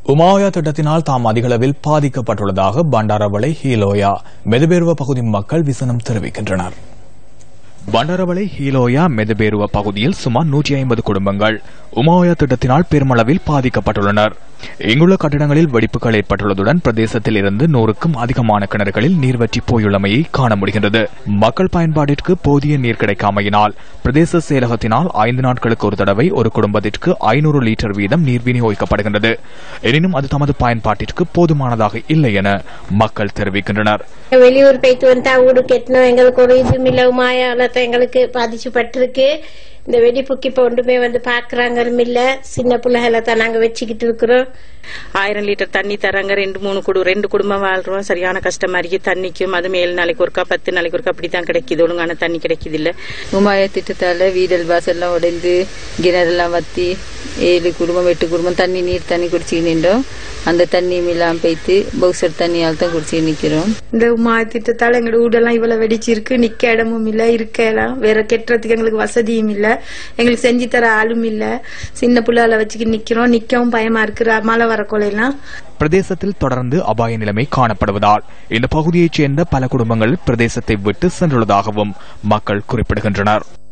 உமாயா திட்டத்தினால் தாம் அதிகளவில் பாதிக்கப்பட்டுள்ளதாக பண்டாரவளை ஹீலோயா மெதுபேருவ பகுதி மக்கள் விசனம் தெரிவிக்கின்றனர் பண்டாரவளை ஹீலோயா மெதுபேருவ பகுதியில் சுமார் நூற்றி ஐம்பது குடும்பங்கள் உமாயா திட்டத்தினால் பெருமளவில் பாதிக்கப்பட்டுள்ளனர் இங்குள்ள கட்டடங்களில் வெடிப்புகள் ஏற்பட்டுள்ளதுடன் பிரதேசத்தில் இருந்து நூறுக்கும் அதிகமான கிணறுகளில் நீர் வற்றி போயுள்ளமையை காண முடிகின்றது மக்கள் பயன்பாட்டிற்கு போதிய நீர் கிடைக்காமையினால் பிரதேச செயலகத்தினால் ஐந்து நாட்களுக்கு ஒரு தடவை ஒரு குடும்பத்திற்கு ஐநூறு லிட்டர் வீதம் நீர் விநியோகிக்கப்படுகின்றது எனினும் அது தமது பயன்பாட்டிற்கு போதுமானதாக இல்லை என மக்கள் தெரிவிக்கின்றனர் வெளியூர் போயிட்டு வந்தா வீடு கட்டணும் எங்களுக்கு ஒரு இதுவும் இல்ல மாயால எங்களுக்கு பாதிச்சுப்பட்டிருக்கு இந்த வெடிப்புக்கு இப்ப ஒன்றுமே வந்து பாக்குறாங்களும் இல்ல சின்ன பிள்ளைகளை தான் நாங்க வச்சுக்கிட்டு இருக்கிறோம் ஆயிரம் லிட்டர் தண்ணி தராங்க ரெண்டு மூணு குடு ரெண்டு குடும்பம் வாழ்றோம் சரியான கஷ்டமா இருக்கு தண்ணிக்கும் அதுவும் ஏழு நாளைக்கு ஒருக்கா பத்து நாளைக்கு ஒருக்கா அப்படித்தான் கிடைக்குது ஒழுங்கான தண்ணி கிடைக்குது இல்ல உமாய திட்டத்தால வீடல் வாசல்லாம் உடைந்து கிணறெல்லாம் வத்தி ஏழு குடும்பம் எட்டு குடும்பம் தண்ணி நீர் தண்ணி குடிச்சுக்கிட்டு நின்றோம் அந்த தண்ணி எல்லாம் போய்த்து பவுசர் தண்ணியால் தான் குடிச்சு நிக்கிறோம் இந்த உமா திட்டத்தால எங்களோட வீடெல்லாம் இவ்வளவு வெடிச்சிருக்கு நிக்க இடமும் இல்ல இருக்க இடம் வேற கெட்டுறதுக்கு எங்களுக்கு வசதியும் இல்ல எங்களுக்கு செஞ்சு தர ஆளும் இல்ல சின்ன பிள்ளைகளை வச்சுக்கிட்டு நிக்கிறோம் நிக்கவும் பயமா இருக்கு மழை வரக்கொலையெல்லாம் பிரதேசத்தில் தொடர்ந்து அபாய நிலைமை காணப்படுவதால் இந்த பகுதியைச் சேர்ந்த பல குடும்பங்கள் பிரதேசத்தை விட்டு சென்றுள்ளதாகவும் மக்கள் குறிப்பிடுகின்றனர்